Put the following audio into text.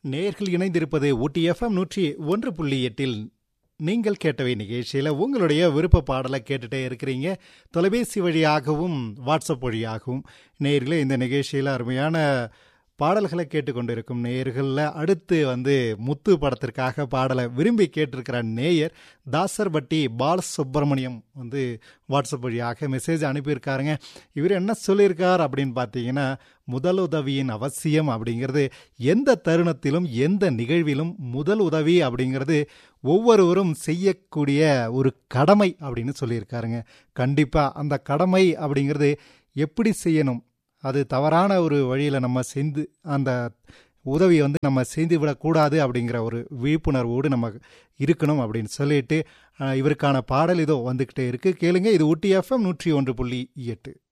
நேர்கள் இணைந்திருப்பது ஊட்டி எஃப்எம் நூற்றி ஒன்று புள்ளி எட்டில் நீங்கள் கேட்டவை நிகழ்ச்சியில் உங்களுடைய விருப்ப பாடலை கேட்டுட்டே இருக்கிறீங்க தொலைபேசி வழியாகவும் வாட்ஸ்அப் வழியாகவும் நேர்களே இந்த நிகழ்ச்சியில் அருமையான பாடல்களை கேட்டுக்கொண்டிருக்கும் நேயர்களில் அடுத்து வந்து முத்து படத்திற்காக பாடலை விரும்பி கேட்டிருக்கிற நேயர் தாசர்பட்டி பாலசுப்ரமணியம் வந்து வாட்ஸ்அப் வழியாக மெசேஜ் அனுப்பியிருக்காருங்க இவர் என்ன சொல்லியிருக்கார் அப்படின்னு பார்த்தீங்கன்னா முதல் உதவியின் அவசியம் அப்படிங்கிறது எந்த தருணத்திலும் எந்த நிகழ்விலும் முதல் உதவி அப்படிங்கிறது ஒவ்வொருவரும் செய்யக்கூடிய ஒரு கடமை அப்படின்னு சொல்லியிருக்காருங்க கண்டிப்பாக அந்த கடமை அப்படிங்கிறது எப்படி செய்யணும் அது தவறான ஒரு வழியில் நம்ம செஞ்சு அந்த உதவியை வந்து நம்ம செய்து விடக்கூடாது அப்படிங்கிற ஒரு விழிப்புணர்வோடு நம்ம இருக்கணும் அப்படின்னு சொல்லிட்டு இவருக்கான பாடல் இதோ வந்துக்கிட்டே இருக்குது கேளுங்க இது ஊட்டி எஃப்எம் நூற்றி ஒன்று புள்ளி எட்டு